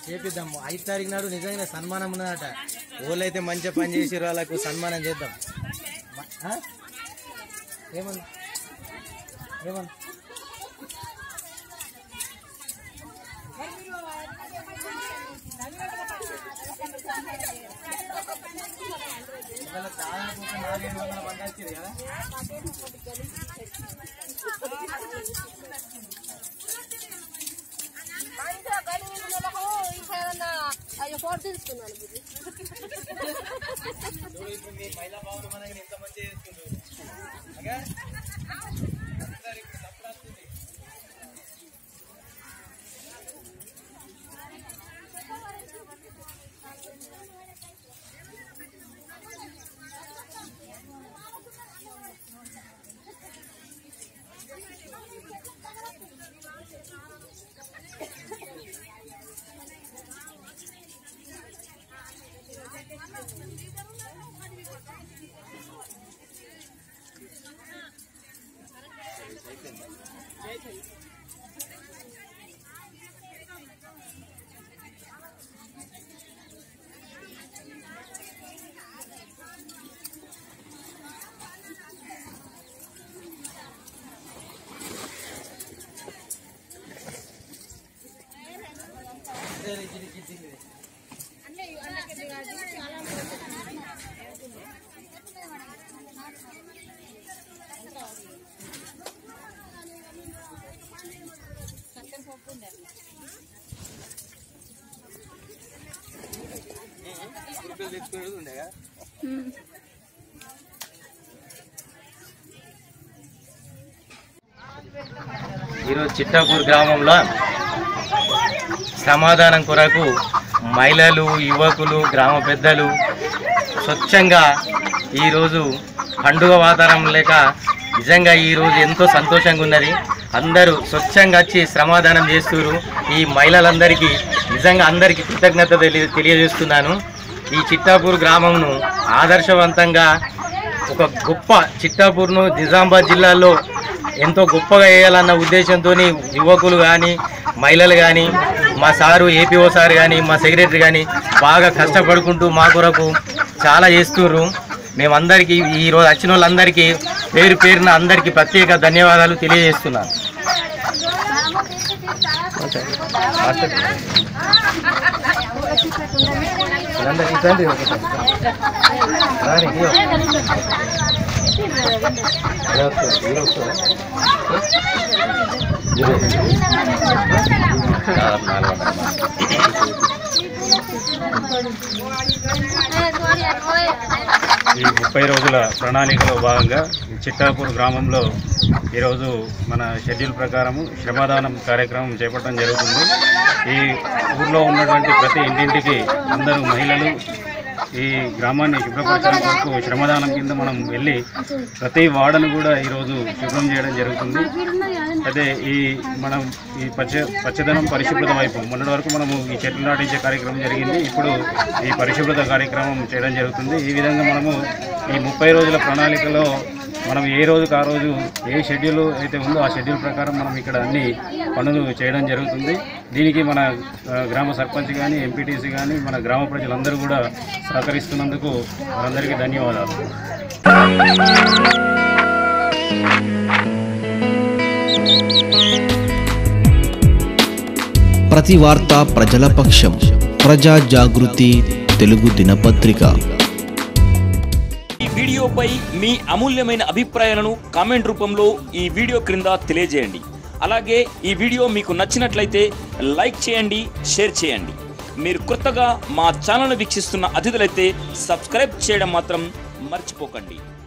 చేపిద్దాం ఐదు తారీఖు నాడు నిజంగా సన్మానం ఉన్నదట ఓళ్ళైతే మంచిగా పని చేసి వాళ్ళకు సన్మానం చేద్దాం ఆ? ఏమన్నా ఏమన్నా ఇవాళ దాదాపు ఒక నాలుగైదు వందల మంది వచ్చారు కదా అయ్యో ఫోటో తీసుకున్నాను బుద్ధి చూడు ఇప్పుడు మీ మహిళా భావన మనకి ఎంత మంచిగా చేస్తుండ్రు అగా? అందరూ ఇప్పుడు సపోర్ట్ వస్తుంది. ఇదే రీతి రీతి ఇది. ఈరోజు చిట్టాపూర్ గ్రామంలో సమాధానం కొరకు మహిళలు యువకులు గ్రామ పెద్దలు స్వచ్ఛంగా ఈరోజు పండుగ వాతావరణం లేక నిజంగా ఈరోజు ఎంతో సంతోషంగా ఉన్నది అందరూ స్వచ్ఛంగా వచ్చి శ్రమాదానం చేస్తున్నారు ఈ మహిళలందరికీ నిజంగా అందరికీ కృతజ్ఞత తెలియ తెలియజేస్తున్నాను ఈ చిట్టాపూర్ గ్రామంను ఆదర్శవంతంగా ఒక గొప్ప చిట్టాపూర్ను నిజామాబాద్ జిల్లాలో ఎంతో గొప్పగా వేయాలన్న ఉద్దేశంతో యువకులు కానీ మహిళలు కానీ మా సారు ఏపీఓ సార్ కానీ మా సెక్రటరీ కానీ బాగా కష్టపడుకుంటూ మా కొరకు చాలా చేస్తుర్రు మేమందరికీ ఈరోజు వచ్చిన వాళ్ళందరికీ పేరు పేరున అందరికీ ప్రత్యేక ధన్యవాదాలు తెలియజేస్తున్నాను అందరికీ రండి ఒకసారి. రాని, ఇదిగో. ఇలా వస్తుంది, ఇలా వస్తుందా? ఇదిగో. దాదాపు నాలుగు వందల ఈ ముప్పై రోజుల ప్రణాళికలో భాగంగా ఈ చిట్టాపూర్ గ్రామంలో ఈరోజు మన షెడ్యూల్ ప్రకారము శ్రమదానం కార్యక్రమం చేపట్టడం జరుగుతుంది ఈ ఊర్లో ఉన్నటువంటి ప్రతి ఇంటింటికి అందరూ మహిళలు ఈ గ్రామాన్ని శుభ్రపరచడం కొరకు శ్రమదానం కింద మనం వెళ్ళి ప్రతి వాడను కూడా ఈరోజు శుభ్రం చేయడం జరుగుతుంది అదే ఈ మనం ఈ పచ్చ పచ్చదనం పరిశుభ్రత వైపు మొన్నటి వరకు మనము ఈ చెట్లు నాటించే కార్యక్రమం జరిగింది ఇప్పుడు ఈ పరిశుభ్రత కార్యక్రమం చేయడం జరుగుతుంది ఈ విధంగా మనము ఈ ముప్పై రోజుల ప్రణాళికలో మనం ఏ రోజుకు ఆ రోజు ఏ షెడ్యూల్ అయితే ఉందో ఆ షెడ్యూల్ ప్రకారం మనం ఇక్కడ అన్ని పనులు చేయడం జరుగుతుంది దీనికి మన ఆ, గ్రామ సర్పంచ్ కానీ ఎంపీటీసీ కానీ మన గ్రామ ప్రజలందరూ కూడా సహకరిస్తున్నందుకు వారందరికీ ధన్యవాదాలు ప్రతి వార్త ప్రజల పక్షం ప్రజా జాగృతి తెలుగు దినపత్రిక ఈ వీడియోపై మీ అమూల్యమైన అభిప్రాయాలను కామెంట్ రూపంలో ఈ వీడియో క్రింద తెలియజేయండి అలాగే ఈ వీడియో మీకు నచ్చినట్లయితే లైక్ చేయండి షేర్ చేయండి మీరు కొత్తగా మా ఛానల్ వీక్షిస్తున్న అతిథులైతే సబ్స్క్రైబ్ చేయడం మాత్రం మర్చిపోకండి